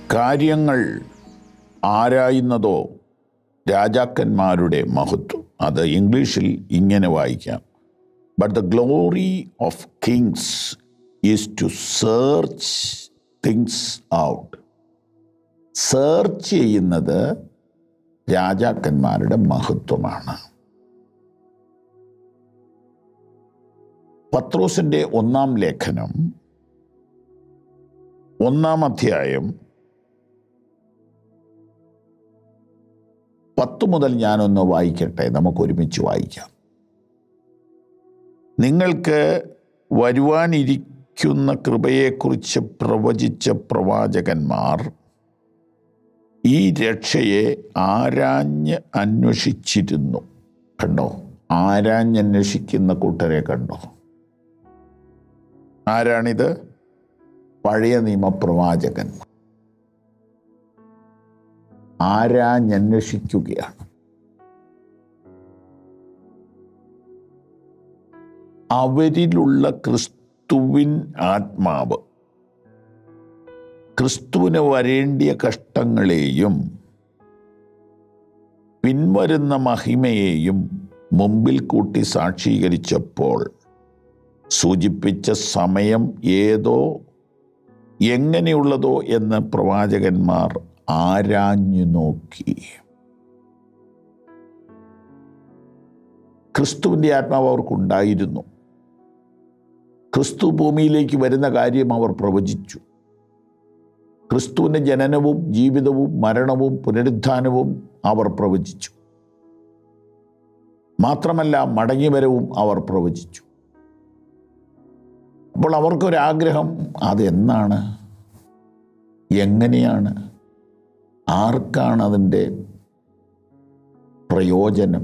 കാര്യങ്ങൾ ആരായുന്നതോ രാജാക്കന്മാരുടെ മഹത്വം അത് ഇംഗ്ലീഷിൽ ഇങ്ങനെ വായിക്കാം but the glory of kings is to search things out search ചെയ്യുന്നത് രാജാക്കന്മാരുടെ മഹത്വമാണ് പത്രോസിൻ്റെ ഒന്നാം ലേഖനം ഒന്നാം അധ്യായം പത്ത് മുതൽ ഞാനൊന്ന് വായിക്കട്ടെ നമുക്ക് ഒരുമിച്ച് വായിക്കാം നിങ്ങൾക്ക് വരുവാനിരിക്കുന്ന കൃപയെക്കുറിച്ച് പ്രവചിച്ച പ്രവാചകന്മാർ ഈ രക്ഷയെ ആരാഞ്ഞ് അന്വേഷിച്ചിരുന്നു കണ്ടോ ആരാഞ്ഞന്വേഷിക്കുന്ന കൂട്ടരെ കണ്ടോ ആരാണിത് പഴയ നിയമപ്രവാചകൻ ആരാഞ്ഞന്വേഷിക്കുകയാണ് അവരിലുള്ള ക്രിസ്തുവിൻ ആത്മാവ് ക്രിസ്തുവിന് വരേണ്ടിയ കഷ്ടങ്ങളെയും പിൻവരുന്ന മഹിമയെയും മുമ്പിൽ കൂട്ടി സാക്ഷീകരിച്ചപ്പോൾ സൂചിപ്പിച്ച സമയം ഏതോ എങ്ങനെയുള്ളതോ എന്ന് പ്രവാചകന്മാർ ആരാഞ്ഞു നോക്കി ക്രിസ്തുവിൻ്റെ ആത്മാവ് അവർക്കുണ്ടായിരുന്നു ക്രിസ്തു ഭൂമിയിലേക്ക് വരുന്ന കാര്യം അവർ പ്രവചിച്ചു ക്രിസ്തുവിൻ്റെ ജനനവും ജീവിതവും മരണവും പുനരുത്ഥാനവും അവർ പ്രവചിച്ചു മാത്രമല്ല മടങ്ങിവരവും അവർ പ്രവചിച്ചു അപ്പോൾ അവർക്കൊരാഗ്രഹം അതെന്നാണ് എങ്ങനെയാണ് ആർക്കാണ് അതിൻ്റെ പ്രയോജനം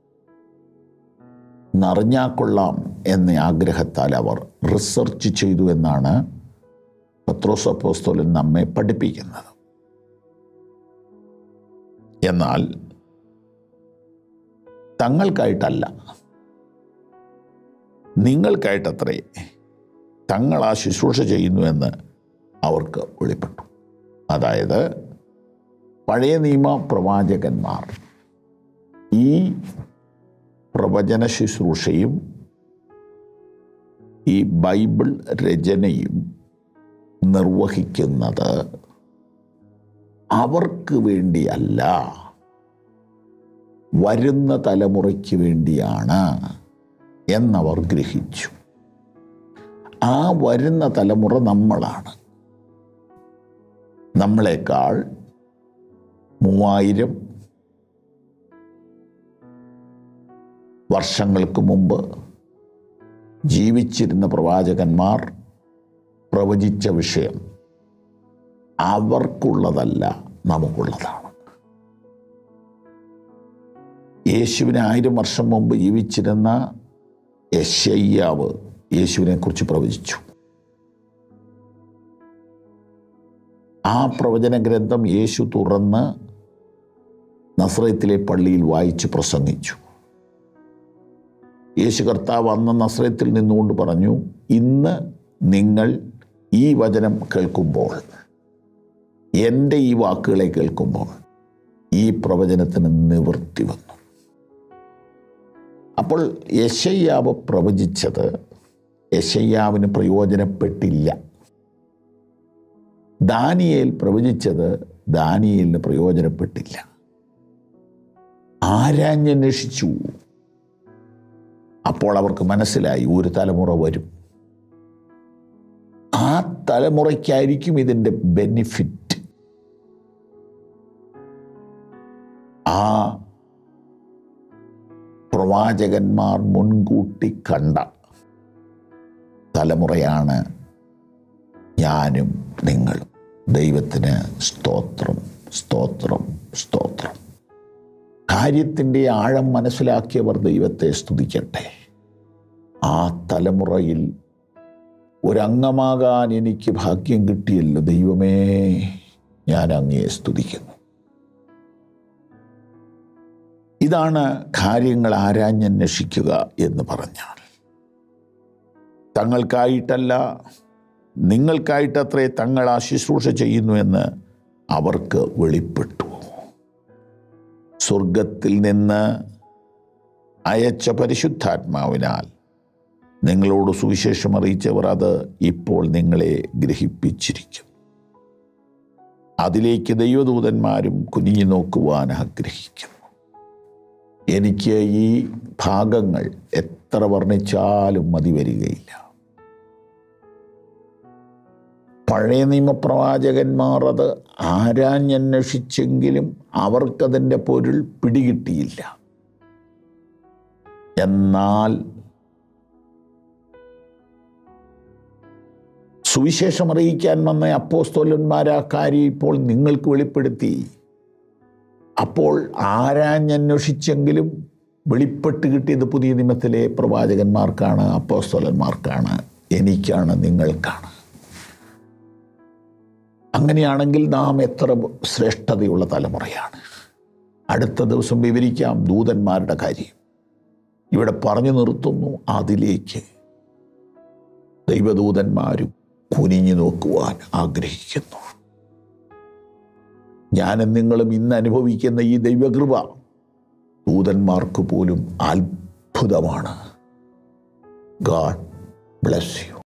എന്നറിഞ്ഞാൽ കൊള്ളാം എന്ന ആഗ്രഹത്താൽ അവർ റിസർച്ച് ചെയ്തു എന്നാണ് പത്രോസ് അപ്പോസ്തോലൻ നമ്മെ പഠിപ്പിക്കുന്നത് എന്നാൽ തങ്ങൾക്കായിട്ടല്ല നിങ്ങൾക്കായിട്ടത്രേ തങ്ങൾ ആ ശുശ്രൂഷ ചെയ്യുന്നുവെന്ന് അവർക്ക് വെളിപ്പെട്ടു അതായത് പഴയ നിയമ പ്രവാചകന്മാർ ഈ പ്രവചന ശുശ്രൂഷയും ഈ ബൈബിൾ രചനയും നിർവഹിക്കുന്നത് അവർക്ക് വേണ്ടിയല്ല വരുന്ന തലമുറയ്ക്ക് വേണ്ടിയാണ് എന്നവർ ഗ്രഹിച്ചു ആ വരുന്ന തലമുറ നമ്മളാണ് നമ്മളെക്കാൾ മൂവായിരം വർഷങ്ങൾക്ക് മുമ്പ് ജീവിച്ചിരുന്ന പ്രവാചകന്മാർ പ്രവചിച്ച വിഷയം അവർക്കുള്ളതല്ല നമുക്കുള്ളതാണ് യേശുവിന് ആയിരം വർഷം മുമ്പ് ജീവിച്ചിരുന്ന യശയ്യാവ് യേശുവിനെ കുറിച്ച് പ്രവചിച്ചു ആ പ്രവചന ഗ്രന്ഥം യേശു തുറന്ന് നസ്രയത്തിലെ പള്ളിയിൽ വായിച്ച് പ്രസംഗിച്ചു യേശു കർത്താവ് അന്ന് നസ്രയത്തിൽ നിന്നുകൊണ്ട് പറഞ്ഞു ഇന്ന് നിങ്ങൾ ഈ വചനം കേൾക്കുമ്പോൾ എൻ്റെ ഈ വാക്കുകളെ കേൾക്കുമ്പോൾ ഈ പ്രവചനത്തിന് നിവൃത്തി വന്നു അപ്പോൾ യശയ്യാവ് പ്രവചിച്ചത് യശയ്യാവിന് പ്രയോജനപ്പെട്ടില്ല ദാനിയേൽ പ്രവചിച്ചത് ദാനിയേലിന് പ്രയോജനപ്പെട്ടില്ല ആരാഞ്ഞന്വേഷിച്ചു അപ്പോൾ അവർക്ക് മനസ്സിലായി ഒരു തലമുറ വരും ആ തലമുറയ്ക്കായിരിക്കും ഇതിൻ്റെ ബെനിഫിറ്റ് ആ പ്രവാചകന്മാർ മുൻകൂട്ടി കണ്ട തലമുറയാണ് ഞാനും നിങ്ങളും ദൈവത്തിന് സ്തോത്രം സ്തോത്രം സ്തോത്രം കാര്യത്തിൻ്റെ ആഴം മനസ്സിലാക്കിയവർ ദൈവത്തെ സ്തുതിക്കട്ടെ ആ തലമുറയിൽ ഒരംഗമാകാൻ എനിക്ക് ഭാഗ്യം കിട്ടിയല്ലോ ദൈവമേ ഞാൻ അങ്ങയെ സ്തുതിക്കുന്നു ഇതാണ് കാര്യങ്ങൾ ആരാഞ്ഞന്വേഷിക്കുക എന്ന് പറഞ്ഞാൽ തങ്ങൾക്കായിട്ടല്ല നിങ്ങൾക്കായിട്ടത്രേ തങ്ങൾ ആ ശുശ്രൂഷ ചെയ്യുന്നു എന്ന് അവർക്ക് വെളിപ്പെട്ടു സ്വർഗത്തിൽ നിന്ന് അയച്ച പരിശുദ്ധാത്മാവിനാൽ നിങ്ങളോട് സുവിശേഷം അറിയിച്ചവർ അത് ഇപ്പോൾ നിങ്ങളെ ഗ്രഹിപ്പിച്ചിരിക്കും അതിലേക്ക് ദൈവദൂതന്മാരും കുനിഞ്ഞു നോക്കുവാൻ ആഗ്രഹിക്കുന്നു എനിക്ക് ഈ ഭാഗങ്ങൾ എത്ര വർണ്ണിച്ചാലും മതി വരികയില്ല പഴയ നിയമപ്രവാചകന്മാർ അത് ആരാഞ്ഞന്വേഷിച്ചെങ്കിലും അവർക്കതിൻ്റെ പൊരുൾ പിടികിട്ടിയില്ല എന്നാൽ സുവിശേഷം അറിയിക്കാൻ വന്ന അപ്പോസ്തോലന്മാർ ആ കാര്യം ഇപ്പോൾ നിങ്ങൾക്ക് വെളിപ്പെടുത്തി അപ്പോൾ ആരാഞ്ഞന്വേഷിച്ചെങ്കിലും വെളിപ്പെട്ട് കിട്ടിയത് പുതിയ നിയമത്തിലെ പ്രവാചകന്മാർക്കാണ് അപ്പോസ്തോലന്മാർക്കാണ് എനിക്കാണ് നിങ്ങൾക്കാണ് അങ്ങനെയാണെങ്കിൽ നാം എത്ര ശ്രേഷ്ഠതയുള്ള തലമുറയാണ് അടുത്ത ദിവസം വിവരിക്കാം ദൂതന്മാരുടെ കാര്യം ഇവിടെ പറഞ്ഞു നിർത്തുന്നു അതിലേക്ക് ദൈവദൂതന്മാരും കുനിഞ്ഞു നോക്കുവാൻ ആഗ്രഹിക്കുന്നു ഞാനും നിങ്ങളും ഇന്ന് അനുഭവിക്കുന്ന ഈ ദൈവകൃപ ദൂതന്മാർക്ക് പോലും അത്ഭുതമാണ് ഗാഡ് ബ്ലസ് യു